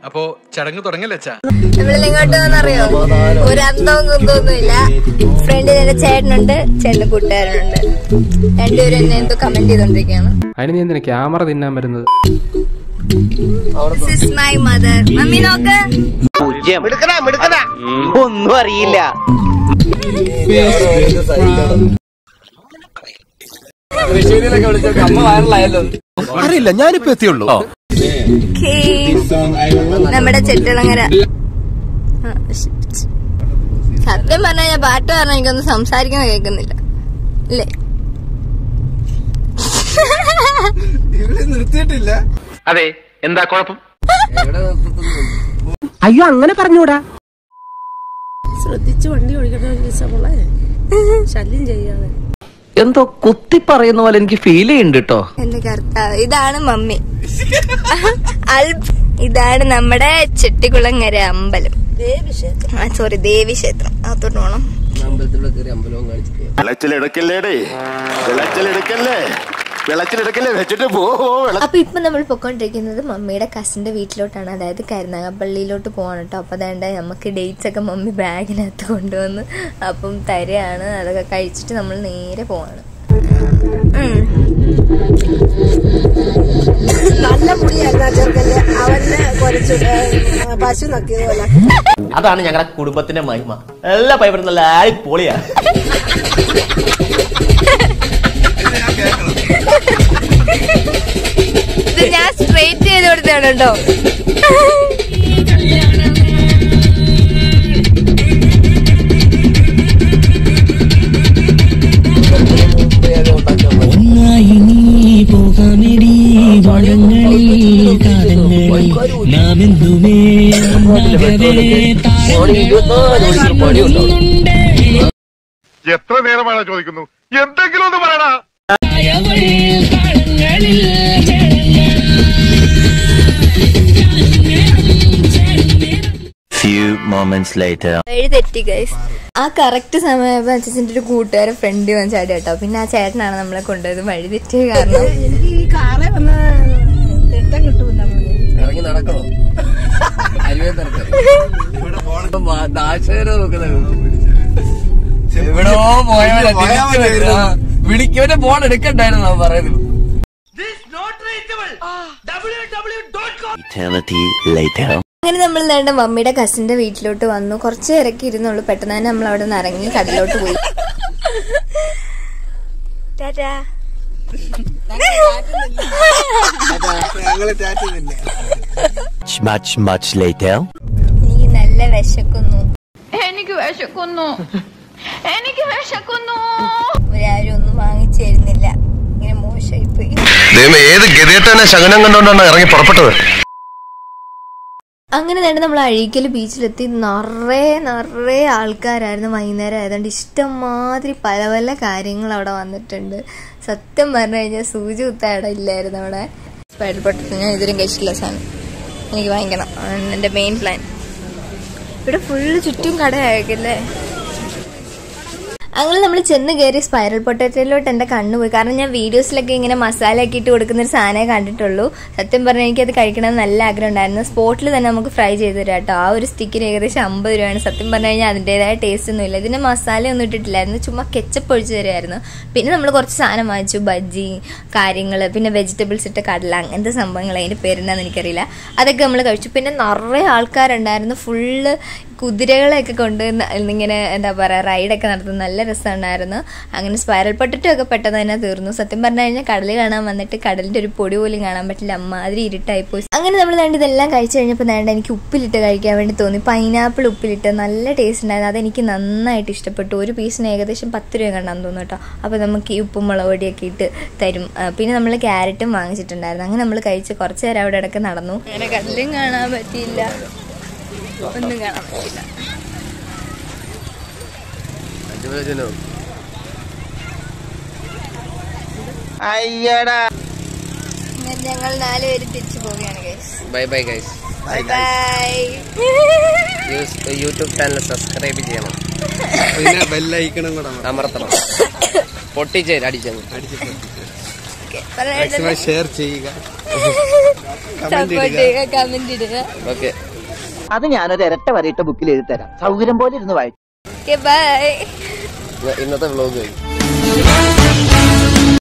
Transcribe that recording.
അപ്പോ ചടങ്ങ് തുടങ്ങല്ലേ അച്ഛാ നമ്മളിൽ എങ്ങോട്ട് വന്നറിയോ ഒരു അന്തവും കുന്തവും ഇല്ല ഫ്രണ്ടിൽ എന്റെ ചേട്ടനുണ്ട് ചേട്ടന്റെ കൂട്ടുകാരനുണ്ട് രണ്ടുപേരും എന്നെ എന്തോ കമന്റ് ചെയ്തോണ്ടിരിക്കുകയാണ് അതിന് നീ എന്തിനാ ക്യാമറ തിന്നാൻ വരുന്നത് this is my mother mummy നോക്ക് ഒന്നും അറിയില്ല അറിയില്ല ഞാനിപ്പോ എത്തിയുള്ളൂ Okay. നമ്മുടെ ചെട്ടിളങ്ങര ആ, shit. സത്യം പറഞ്ഞാൽ ഞാൻ പാട്ട് പറഞ്ഞാൽ എനിക്കൊന്നും സംസാരിക്കുന്ന കേൾക്കുന്നില്ല അല്ലേ നിർത്തിയിട്ടില്ല അതെ എന്താ കുഴപ്പം അയ്യോ അങ്ങനെ പറഞ്ഞൂടാ ശ്രദ്ധിച്ച് വണ്ടി ഓടിക്കണ മോളെ ശല്യം ചെയ്യാതെ എന്തോ കുത്തി പറയുന്ന പോലെ എനിക്ക് ഫീൽ ചെയ്യുന്നുണ്ട് കേട്ടോ എന്റെ കർത്താവ് ഇതാണ് മമ്മി അൽബ് ഇതാണ് നമ്മുടെ ചെട്ടിക്കുളങ്ങര അമ്പലം ആ സോറി ദേവി ക്ഷേത്രം അകത്തോട്ട് പോണം വിളച്ചിലെടുക്കല്ലേടേ വിളച്ചിലെടുക്കല്ലേ വിളച്ചിലെടുക്കല്ലേ വെച്ചിട്ട് പോ അപ്പൊ ഇപ്പൊ നമ്മൾ പൊക്കോണ്ടിരിക്കുന്നത് മമ്മിയുടെ കസിന്റെ വീട്ടിലോട്ടാണ് അതായത് കരുനാഗപ്പള്ളിയിലോട്ട് പോവാണ് കേട്ടോ അപ്പൊ അതേണ്ട നമുക്ക് ഡേറ്റ്സ് ഒക്കെ മമ്മി ബാഗിനകത്ത് കൊണ്ടുവന്ന് അപ്പം തരികയാണ് അതൊക്കെ കഴിച്ചിട്ട് നമ്മൾ നേരെ പോവാണ് ഉം. നല്ല മുടിയായിരുന്നു ആ ചെറുക്കന്റെ അവന്റെ കുറച്ച് പശു നക്കിയത് പോലെ അതാണ് ഞങ്ങളുടെ കുടുംബത്തിന്റെ മഹിമ എല്ലാ പൈപ്പറും നല്ല പൊളിയാ ഇത് ഞാൻ സ്ട്രേറ്റ് ചെയ്ത് കൊടുത്താണ് കേട്ടോ ഒന്നായി നീ പോകാമെടി വഴങ്ങളിൽ കാലങ്ങളിൽ നാം എന്തുമേ എത്ര നേരമാണ് ചോദിക്കുന്നു എന്തെങ്കിലും ഒന്ന് പറയടാ Few moments later. വഴി തെറ്റി ഗൈസ് ആ കറക്റ്റ് സമയമായപ്പോ അച്ഛൻ്റെ ഒരു കൂട്ടുകാരൻ ഫ്രണ്ട് വന്ന് ചാടി കേട്ടോ പിന്നെ ആ ചേട്ടനാണ് നമ്മളെ കൊണ്ടുപോയത് വഴി തെറ്റിയ കാരണം എനിക്ക് ഈ കാറേ വന്ന് തിട്ടം കിട്ടൂല മോനെ ഇറങ്ങി നടക്കണോ അരുവേ എവിടോ പോയവനെ വിളിക്കവന്റെ ഫോൺ എടുക്കണ്ടായിരുന്നു പറയുന്നത് Eternity later. അങ്ങനെ നമ്മൾ നേണ്ട മമ്മിയുടെ കസിന്റെ വീട്ടിലോട്ട് വന്നു കുറച്ച് ഇറക്കി ഇരുന്നുള്ളൂ പെട്ടെന്ന് തന്നെ നമ്മൾ അവിടെ നിന്ന് ഇറങ്ങി കടലിലോട്ട് പോയി ടാറ്റാ. ഞങ്ങള് ടാറ്റുന്നില്ല Much, much, much later. എനിക്ക് നല്ല വിശക്കുന്നു എനിക്ക് വിശക്കുന്നു എനിക്ക് വിശക്കുന്നു ഒരാരും ഒന്നും വാങ്ങിച്ചു തരുന്നില്ല ഇങ്ങനെ മോശമായി പോയി ഏത് ഗതികെട്ടനെ ശകനം കണ്ടോണ്ടാണ് ഇറങ്ങി പുറപ്പെട്ടത് അങ്ങനെ തന്നെ നമ്മൾ അഴീക്കൽ ബീച്ചിലെത്തി നിറയെ നിറയെ ആൾക്കാരായിരുന്നു വൈകുന്നേരം ആയതുകൊണ്ട് ഇഷ്ടംമാതിരി പല പല കാര്യങ്ങൾ അവിടെ വന്നിട്ടുണ്ട് സത്യം പറഞ്ഞു കഴിഞ്ഞാൽ സൂചി കുത്ത അവിടെ ഇല്ലായിരുന്നു അവിടെ സ്പൈഡർ പൊട്ടത്തിൽ ഞാൻ ഇതിലും കഴിച്ചിട്ടില്ല സാധനം എനിക്ക് വാങ്ങിക്കണം അതാണ് എൻ്റെ മെയിൻ പ്ലാൻ ഇവിടെ ഫുള്ള് ചുറ്റും കടയായിരിക്കില്ലേ അങ്ങനെ നമ്മൾ ചെന്ന് കയറി സ്പൈറൽ പൊട്ടറ്റോയിലോട്ട് എൻ്റെ കണ്ണു പോയി കാരണം ഞാൻ വീഡിയോസിലൊക്കെ ഇങ്ങനെ മസാല ഒക്കെ ഇട്ട് കൊടുക്കുന്ന ഒരു സാധനമേ കണ്ടിട്ടുള്ളൂ സത്യം പറഞ്ഞാൽ എനിക്കത് കഴിക്കണം നല്ല ആഗ്രഹം ഉണ്ടായിരുന്നു സ്പോട്ടിൽ തന്നെ നമുക്ക് ഫ്രൈ ചെയ്ത് തരാം കേട്ടോ ആ ഒരു സ്റ്റിക്കിന് ഏകദേശം അമ്പത് രൂപയാണ് സത്യം പറഞ്ഞു കഴിഞ്ഞാൽ അതിൻ്റെതായ ടേസ്റ്റ് ഒന്നും ഇല്ല ഇതിന് മസാല ഒന്നും ഇട്ടിട്ടില്ലായിരുന്നു ചുമ്മാ കെച്ചപ്പ് ഒഴിച്ച് തരുമായിരുന്നു പിന്നെ നമ്മൾ കുറച്ച് സാധനം വാങ്ങിച്ചു ബജ്ജി കാര്യങ്ങൾ പിന്നെ വെജിറ്റബിൾസ് ഇട്ട കടല അങ്ങനത്തെ സംഭവങ്ങൾ അതിൻ്റെ പേരെന്താണെന്ന് എനിക്കറിയില്ല അതൊക്കെ നമ്മൾ കഴിച്ചു പിന്നെ നിറയെ ആൾക്കാരുണ്ടായിരുന്നു ഫുള്ള് കുതിരകളെയൊക്കെ കൊണ്ട് ന- ഇങ്ങനെ എന്താ പറയുക റൈഡൊക്കെ നടത്തുന്ന നല്ല രസമുണ്ടായിരുന്നു അങ്ങനെ സ്പൈറൽ പൊട്ടറ്റോ ഒക്കെ പെട്ടെന്ന് തന്നെ തീർന്നു സത്യം പറഞ്ഞു കഴിഞ്ഞാൽ കടൽ കാണാൻ വന്നിട്ട് കടലിൻ്റെ ഒരു പൊടി പോലും കാണാൻ പറ്റില്ല അമ്മാതിരി ഇരുട്ടായി പോയി അങ്ങനെ നമ്മൾ വേണ്ട ഇതെല്ലാം കഴിച്ചു കഴിഞ്ഞപ്പോൾ വേണ്ട എനിക്ക് ഉപ്പിലിട്ട് കഴിക്കാൻ വേണ്ടി തോന്നി പൈനാപ്പിൾ ഉപ്പിലിട്ട് നല്ല ടേസ്റ്റ് ഉണ്ടായിരുന്നു അതെനിക്ക് നന്നായിട്ട് ഇഷ്ടപ്പെട്ടു ഒരു പീസിന് ഏകദേശം പത്ത് രൂപ കണ്ടാന്ന് തോന്നുന്നു കേട്ടോ അപ്പോൾ നമുക്ക് ഈ ഉപ്പും മുളക് പൊടിയൊക്കെ ഇട്ട് തരും ആ, പിന്നെ നമ്മൾ ക്യാരറ്റും വാങ്ങിച്ചിട്ടുണ്ടായിരുന്നു അങ്ങനെ നമ്മൾ കഴിച്ച് കുറച്ച് നേരം അവിടെ ഇടയ്ക്ക് നടന്നു അങ്ങനെ കടലും കാണാൻ പറ്റിയില്ല ഒന്നും കാണാൻ പറ്റില്ല അയ്യടാ അങ്ങനെ ഞങ്ങൾ നാലുപേര് തിരിച്ചു പോവുകയാണ് guys bye bye guys bye bye YouTube channel subscribe ചെയ്യണം പിന്നെ ബെല്ലൈക്കണം കൂടെ അമർത്തണം പൊട്ടിച്ചേര് അടിച്ചങ്ങ് ഓക്കെ മാക്സിമം ഷെയർ ചെയ്യുക സപ്പോർട്ട് ചെയ്യുക കമന്റ് ഇടുക ഓക്കെ അത് ഞാനൊരു ഇരട്ട വരയിട്ട ബുക്കിൽ എഴുതി തരാം സൗകര്യം പോലെ ഇരുന്ന് വായിച്ചു ഓക്കെ ബൈ ഇന്നത്തെ വ്ലോഗ് കഴിഞ്ഞു